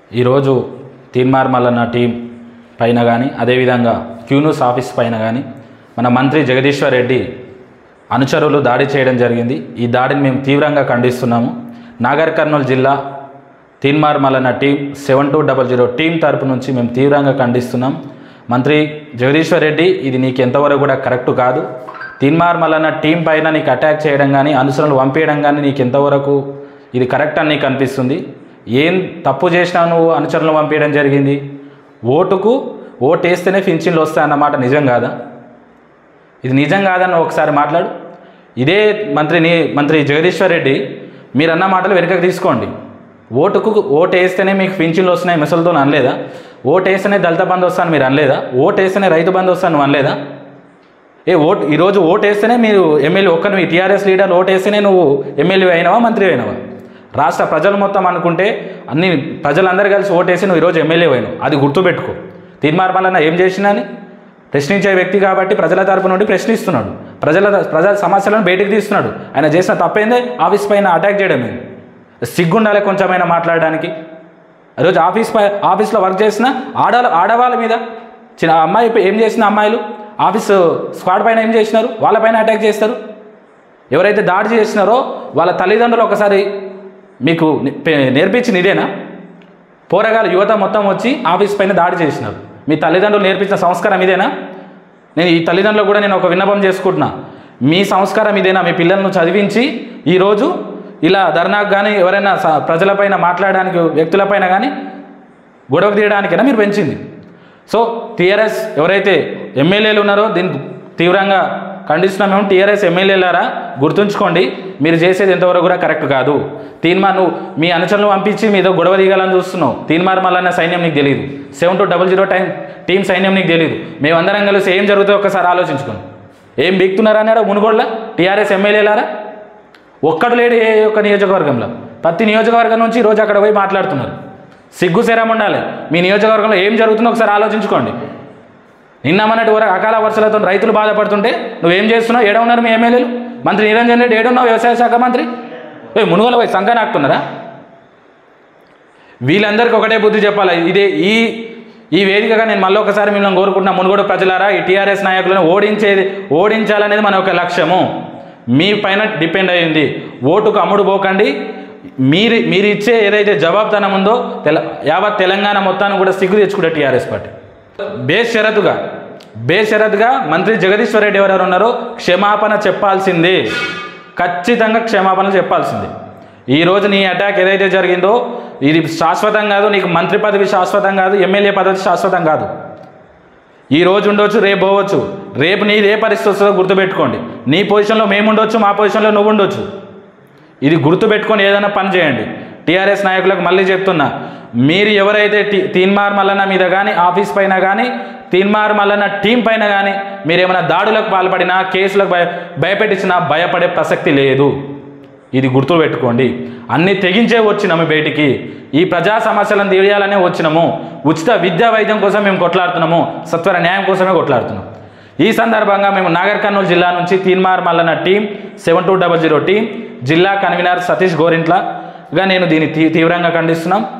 ఈరోజు తీన్మార్ మల్లన్న టీం పైన కానీ అదేవిధంగా క్యూనూస్ ఆఫీస్ పైన కానీ మన మంత్రి జగదీశ్వర్ రెడ్డి అనుచరులు దాడి చేయడం జరిగింది ఈ దాడిని మేము తీవ్రంగా ఖండిస్తున్నాము నాగర్ కర్నూలు జిల్లా Teenmaar Mallanna team seven two double zero team తరపు నుంచి మేము తీవ్రంగా ఖండిస్తున్నాం మంత్రి జగదీశ్వర్ రెడ్డి ఇది నీకు ఎంతవరకు కూడా కరెక్ట్ కాదు తీన్మార్ మల్లన్న టీం పైన నీకు అటాక్ చేయడం కానీ అనుసరణలు పంపించడం కానీ నీకు ఎంతవరకు ఇది కరెక్ట్ అని నీకు అనిపిస్తుంది ఏం తప్పు చేసినా నువ్వు అనుచరులను పంపించడం జరిగింది ఓటుకు ఓటు వేస్తేనే పింఛన్లు వస్తాయన్నమాట నిజం కాదా ఇది నిజం కాదని ఒకసారి మాట్లాడు ఇదే మంత్రిని మంత్రి జగదీశ్వర్ రెడ్డి మీరు అన్న మాటలు వెనుకకు తీసుకోండి ఓటుకు ఓటు వేస్తేనే మీకు పింఛన్లు వస్తున్నాయి మిసలతో అనలేదా ఓటు వేస్తేనే దళిత బంధు వస్తాను మీరు అనలేదా ఓటు వేస్తేనే రైతు బంధు వస్తాను నువ్వు అనలేదా ఏ ఓటు ఈరోజు ఓటు వేస్తేనే మీరు ఎమ్మెల్యే ఒక్క మీ టీఆర్ఎస్ లీడర్ ఓటు వేస్తేనే నువ్వు ఎమ్మెల్యే అయినావా మంత్రి అయినావా రాష్ట్ర ప్రజలు మొత్తం అనుకుంటే అన్ని ప్రజలందరూ కలిసి ఓటేసి నువ్వు ఈరోజు ఎమ్మెల్యే అయినావు అది గుర్తుపెట్టుకో తీర్మార్మలన్న ఏం చేసినా అని ప్రశ్నించే వ్యక్తి కాబట్టి ప్రజల తరపు నుండి ప్రశ్నిస్తున్నాడు ప్రజల ప్రజల సమస్యలను బయటికి తీస్తున్నాడు ఆయన చేసిన తప్పేందే ఆఫీస్ పైన అటాక్ చేయడమే సిగ్గుండాలి కొంచెమైనా మాట్లాడడానికి ఈరోజు ఆఫీస్ పై ఆఫీస్లో వర్క్ చేసిన ఆడ ఆడవాళ్ళ మీద చిన్న అమ్మాయి ఏం చేసిన అమ్మాయిలు ఆఫీస్ స్క్వాడ్ పైన ఏం చేసినారు వాళ్ళపైన అటాక్ చేస్తారు ఎవరైతే దాడి చేసినారో వాళ్ళ తల్లిదండ్రులు ఒకసారి మీకు నే- పే- నేర్పించింది ఇదేనా పోరగాళ్ళు యువత మొత్తం వచ్చి ఆఫీస్ పైన దాడి చేసినారు మీ తల్లిదండ్రులు నేర్పించిన సంస్కారం ఇదేనా నేను ఈ తల్లిదండ్రులు కూడా నేను ఒక విన్నపం చేసుకుంటున్నా మీ సంస్కారం ఇదేనా మీ పిల్లలను చదివించి ఈరోజు ఇలా ధర్నాకు కానీ ఎవరైనా స- ప్రజలపైన మాట్లాడడానికి వ్యక్తులపైన కానీ గొడవ తీయడానికైనా మీరు పెంచింది సో టీఆర్ఎస్ ఎవరైతే ఎమ్మెల్యేలు ఉన్నారో దీన్ని తీవ్రంగా ఖండిస్తున్నాం మేము టీఆర్ఎస్ ఎమ్మెల్యేలారా గుర్తుంచుకోండి మీరు చేసేది ఎంతవరకు కూడా కరెక్ట్ కాదు తీన్మార్ నువ్వు మీ అనుచరులను పంపించి మీతో గొడవ దిగాలని చూస్తున్నావు తీన్మార్ మల్లన్న సైన్యం నీకు తెలియదు seven two double zero time team సైన్యం నీకు తెలియదు మేమందరం కలిసి ఏం జరుగుతుందో ఒకసారి ఆలోచించుకోండి ఏం బిగుతున్నారా అన్నాడు మునుగోళ్ళ టీఆర్ఎస్ ఎమ్మెల్యేలారా ఒక్కడు లేడు ఏ ఒక్క నియోజకవర్గంలో ప్రతి నియోజకవర్గం నుంచి ఈరోజు అక్కడ పోయి మాట్లాడుతున్నారు సిగ్గు శరం ఉండాలి మీ నియోజకవర్గంలో ఏం జరుగుతుందో ఒకసారి ఆలోచించుకోండి నిన్న మొన్నటి వరకు అకాల వర్షాలతో రైతులు బాధపడుతుంటే నువ్వేం చేస్తున్నావు ఏడ ఉన్నారు మీ ఎమ్మెల్యేలు మంత్రి నిరంజన్ రెడ్డి ఏడున్నావు వ్యవసాయ శాఖ మంత్రి ఏ మునుగోల పోయి సంఘ నాకుతున్నారా వీళ్ళందరికీ ఒకటే బుద్ధి చెప్పాలి ఇదే ఈ ఈ వేదికగా నేను మళ్ళీ ఒకసారి మిమ్మల్ని కోరుకుంటున్నా మునుగోడు ప్రజలారా ఈ టీఆర్ఎస్ నాయకులను ఓడించేది ఓడించాలనేది మన ఒక లక్ష్యము మీ పైన డిపెండ్ అయ్యింది ఓటుకు అమ్ముడు పోకండి మీరు మీరు ఇచ్చే ఏదైతే జవాబుతనం ఉందో తెల యావత్ తెలంగాణ మొత్తాన్ని కూడా సిగ్గు తెచ్చుకుంటే టీఆర్ఎస్ పార్టీ బేషరతుగా బేషరతుగా మంత్రి జగదీశ్వర్ రెడ్డి ఎవరెవరు ఉన్నారో క్షమాపణ చెప్పాల్సిందే ఖచ్చితంగా క్షమాపణ చెప్పాల్సిందే ఈ రోజు నీ అటాక్ ఏదైతే జరిగిందో ఇది శాశ్వతం కాదు నీకు మంత్రి పదవి శాశ్వతం కాదు ఎమ్మెల్యే పదవి శాశ్వతం కాదు ఈ రోజు ఉండొచ్చు రేపు పోవచ్చు రేపు నీది ఏ పరిస్థితి వస్తుందో గుర్తుపెట్టుకోండి నీ పొజిషన్లో మేము ఉండొచ్చు మా పొజిషన్లో నువ్వు ఉండొచ్చు ఇది గుర్తుపెట్టుకొని ఏదైనా పని చేయండి టీఆర్ఎస్ నాయకులకు మళ్ళీ చెప్తున్నా మీరు ఎవరైతే టీ తీన్మార్ మల్లన్న మీద కానీ ఆఫీస్ పైన కానీ తీన్మార్ మల్లన్న టీం పైన కానీ మీరు ఏమైనా దాడులకు పాల్పడినా కేసులకు భయ భయపెట్టించినా భయపడే ప్రసక్తి లేదు ఇది గుర్తుపెట్టుకోండి అన్ని తెగించే వచ్చినాము బయటికి ఈ ప్రజా సమస్యలను తీయాలనే వచ్చినాము ఉచిత విద్యా వైద్యం కోసం మేము కొట్లాడుతున్నాము సత్వర న్యాయం కోసమే కొట్లాడుతున్నాం ఈ సందర్భంగా మేము నాగర్ కర్నూలు జిల్లా నుంచి Teenmaar Mallanna team seven two double zero team జిల్లా కన్వీనర్ సతీష్ గోరింట్లగా నేను దీన్ని తీ తీవ్రంగా ఖండిస్తున్నాం